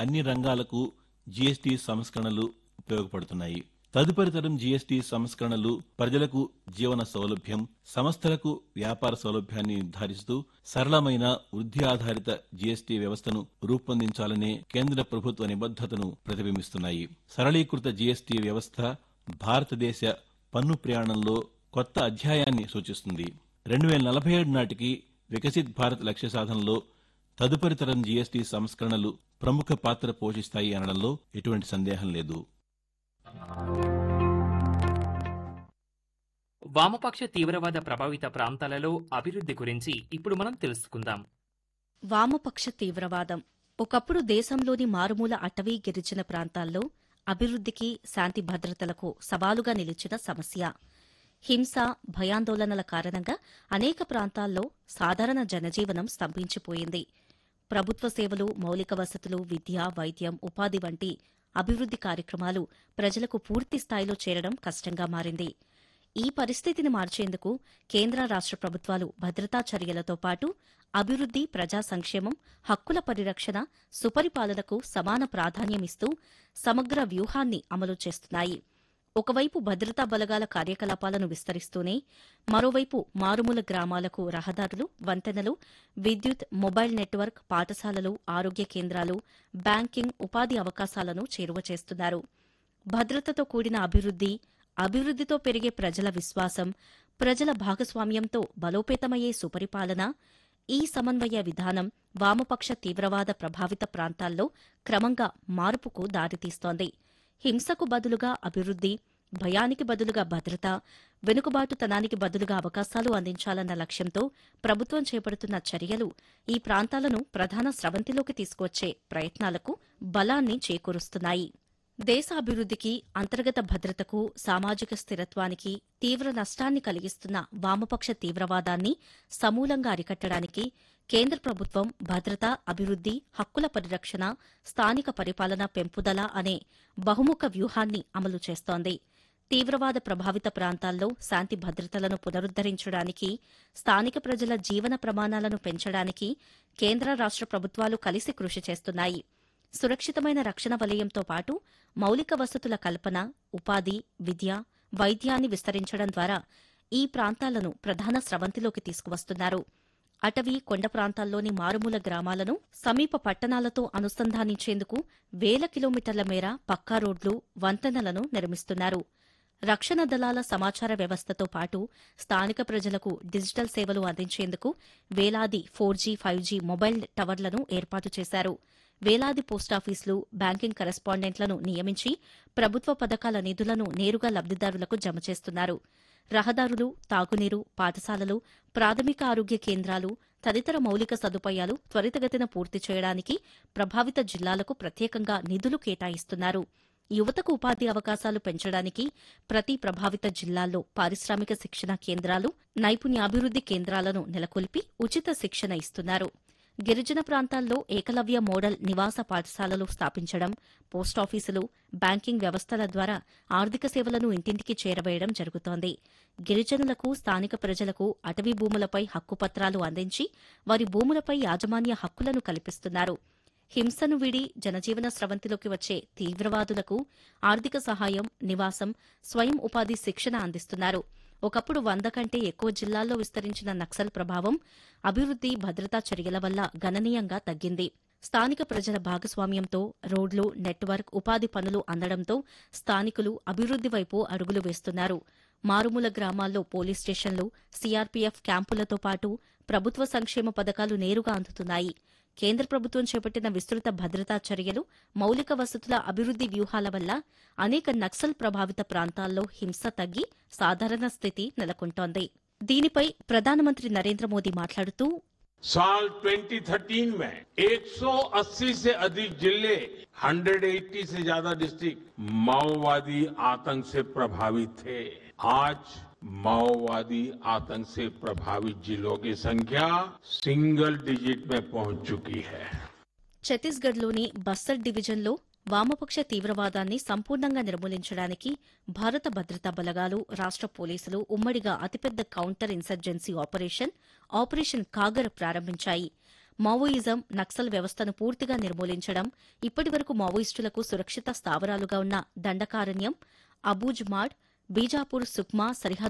అన్ని రంగాలకు జీఎస్టీ సంస్కరణలు ఉపయోగపడుతున్నాయి తదుపరి తరం జీఎస్టీ సంస్కరణలు ప్రజలకు జీవన సౌలభ్యం సంస్థలకు వ్యాపార సౌలభ్యాన్ని నిర్ధారిస్తూ సరళమైన వృద్ధి ఆధారిత జీఎస్టీ వ్యవస్థను రూపొందించాలనే కేంద్ర ప్రభుత్వ నిబద్దతను ప్రతిబింబిస్తున్నాయి సరళీకృత జీఎస్టీ వ్యవస్థ భారతదేశ పన్ను ప్రయాణంలో కొత్త అధ్యాయాన్ని సూచిస్తుంది రెండు వేల నలభై ఏడు నాటికి వికసిత్ భారత్ లక్ష్య సాధనలో తదుపరి తరం జీఎస్టీ సంస్కరణలు ప్రముఖ పాత్ర పోషిస్తాయి అనడంలో ఎటువంటి సందేహం లేదు వామపక్ష తీవ్రవాద ప్రభావిత ప్రాంతాలలో అభివృద్ధి గురించి ఇప్పుడు మనం తెలుసుకుందాం వామపక్ష తీవ్రవాదం ఒకప్పుడు దేశంలోని మారుమూల అటవీ గిరిజన ప్రాంతాల్లో అభివృద్ధికి శాంతి భద్రతలకు సవాలుగా నిలిచిన సమస్య హింస భయాందోళనల కారణంగా అనేక ప్రాంతాల్లో సాధారణ జనజీవనం స్తంభించిపోయింది ప్రభుత్వ సేవలు మౌలిక వసతులు విద్య వైద్యం ఉపాధి వంటి అభివృద్ధి కార్యక్రమాలు ప్రజలకు పూర్తి స్థాయిలో చేరడం కష్టంగా మారింది ఈ పరిస్థితిని మార్చేందుకు కేంద్ర రాష్ట్ర ప్రభుత్వాలు భద్రతా చర్యలతో పాటు అభివృద్ధి ప్రజా సంక్షేమం హక్కుల పరిరక్షణ సుపరిపాలనకు సమాన ప్రాధాన్యమిస్తూ సమగ్ర వ్యూహాన్ని అమలు చేస్తున్నాయి ఒకవైపు భద్రతా బలగాల కార్యకలాపాలను విస్తరిస్తూనే మరోవైపు మారుమూల గ్రామాలకు రహదారులు వంతెనలు విద్యుత్ మొబైల్ నెట్వర్క్ పాఠశాలలు ఆరోగ్య కేంద్రాలు బ్యాంకింగ్ ఉపాధి అవకాశాలను చేరువ చేస్తున్నారు భద్రతతో కూడిన అభివృద్ధి అభివృద్ధితో పెరిగే ప్రజల విశ్వాసం ప్రజల భాగస్వామ్యంతో బలోపేతమయ్యే సుపరిపాలన ఈ సమన్వయ విధానం వామపక్ష తీవ్రవాద ప్రభావిత ప్రాంతాల్లో క్రమంగా మార్పుకు దారితీస్తోంది హింసకు బదులుగా అభివృద్ధి భయానికి బదులుగా భద్రత వెనుకబాటుతనానికి బదులుగా అవకాశాలు అందించాలన్న లక్ష్యంతో ప్రభుత్వం చేపడుతున్న చర్యలు ఈ ప్రాంతాలను ప్రధాన స్రవంతిలోకి తీసుకువచ్చే ప్రయత్నాలకు బలాన్ని చేకూరుస్తున్నాయి దేశ అభివృద్ధికి అంతర్గత భద్రతకు సామాజిక స్థిరత్వానికి తీవ్ర నష్టాన్ని కలిగిస్తున్న వామపక్ష తీవ్రవాదాన్ని సమూలంగా అరికట్టడానికి కేంద్ర ప్రభుత్వం భద్రత అభివృద్ధి హక్కుల పరిరక్షణ స్థానిక పరిపాలన పెంపుదల అనే బహుముఖ వ్యూహాన్ని అమలు చేస్తోంది తీవ్రవాద ప్రభావిత ప్రాంతాల్లో శాంతి భద్రతలను పునరుద్దరించడానికి స్థానిక ప్రజల జీవన ప్రమాణాలను పెంచడానికి కేంద్ర రాష్ట్ర ప్రభుత్వాలు కలిసి కృషి చేస్తున్నాయి సురక్షితమైన రక్షణ వలయంతో పాటు మౌలిక వసతుల కల్పన ఉపాధి విద్య వైద్యాన్ని విస్తరించడం ద్వారా ఈ ప్రాంతాలను ప్రధాన స్రవంతిలోకి తీసుకువస్తున్నారు అటవీ కొండ ప్రాంతాల్లోని మారుమూల గ్రామాలను సమీప పట్టణాలతో అనుసంధానించేందుకు వేల కిలోమీటర్ల మేర పక్కా రోడ్లు వంతెనలను నిర్మిస్తున్నారు రక్షణ దళాల సమాచార వ్యవస్థతో పాటు స్థానిక ప్రజలకు డిజిటల్ సేవలు అందించేందుకు వేలాది four G five G mobile టవర్లను ఏర్పాటు చేశారు వేలాది పోస్టాఫీసులు బ్యాంకింగ్ కరెస్పాండెంట్లను నియమించి ప్రభుత్వ పథకాల నిధులను నేరుగా లబ్దిదారులకు జమ చేస్తున్నారు రహదారులు తాగునీరు పాఠశాలలు ప్రాథమిక ఆరోగ్య కేంద్రాలు తదితర మౌలిక సదుపాయాలు త్వరితగతిన పూర్తి చేయడానికి ప్రభావిత జిల్లాలకు ప్రత్యేకంగా నిధులు కేటాయిస్తున్నారు యువతకు ఉపాధి అవకాశాలు పెంచడానికి ప్రతి ప్రభావిత జిల్లాల్లో పారిశ్రామిక శిక్షణ కేంద్రాలు నైపుణ్యాభివృద్ది కేంద్రాలను నెలకొల్పి ఉచిత శిక్షణ ఇస్తున్నారు గిరిజన ప్రాంతాల్లో ఏకలవ్య మోడల్ నివాస పాఠశాలలు స్థాపించడం పోస్టాఫీసులు బ్యాంకింగ్ వ్యవస్థల ద్వారా ఆర్థిక సేవలను ఇంటింటికి చేరవేయడం జరుగుతోంది గిరిజనులకు స్థానిక ప్రజలకు అటవీ భూములపై హక్కుపత్రాలు అందించి వారి భూములపై యాజమాన్య హక్కులను కల్పిస్తున్నారు హింసను వీడి జనజీవన స్రవంతిలోకి వచ్చే తీవ్రవాదులకు ఆర్థిక సహాయం నివాసం స్వయం ఉపాధి శిక్షణ అందిస్తున్నారు ఒకప్పుడు వంద కంటే ఎక్కువ జిల్లాల్లో విస్తరించిన నక్సల్ ప్రభావం అభివృద్ది భద్రతా చర్యల వల్ల గణనీయంగా తగ్గింది స్థానిక ప్రజల భాగస్వామ్యంతో రోడ్లు నెట్వర్క్ ఉపాధి పనులు అందడంతో స్థానికులు అభివృద్ది వైపు అడుగులు వేస్తున్నారు మారుమూల గ్రామాల్లో పోలీస్ స్టేషన్లు సీఆర్పీఎఫ్ క్యాంపులతో పాటు ప్రభుత్వ సంక్షేమ పథకాలు నేరుగా అందుతున్నాయి కేంద్ర ప్రభుత్వం చేపట్టిన విస్తృత భద్రతా చర్యలు మౌలిక వసతుల అభివృద్ది వ్యూహాల వల్ల అనేక నక్సల్ ప్రభావిత ప్రాంతాల్లో హింస తగ్గి సాధారణ స్థితి నెలకొంటోంది దీనిపై ప్రధానమంత్రి నరేంద్ర మోదీ మాట్లాడుతూ साल 2013 में 180 से अधिक जिले 180 से ज्यादा डिस्ट्रिक्ट माओवादी आतंक से प्रभावित थे आज माओवादी आतंक से प्रभावित जिलों की संख्या सिंगल डिजिट में पहुंच चुकी है ఛత్తీస్గఢ్లోని బస్తర్ డివిజన్లో వామపక్ష తీవ్రవాదాన్ని సంపూర్ణంగా నిర్మూలించడానికి భారత భద్రతా బలగాలు రాష్ట పోలీసులు ఉమ్మడిగా అతిపెద్ద counter insurgency operation operation Kagar ప్రారంభించాయి మావోయిజం నక్సల్ వ్యవస్థను పూర్తిగా నిర్మూలించడం ఇప్పటివరకు మావోయిస్టులకు సురక్షిత స్థావరాలుగా ఉన్న దండకారణ్యం అబూజ్మాడ్ బీజాపూర్ సుక్మా సరిహద్దు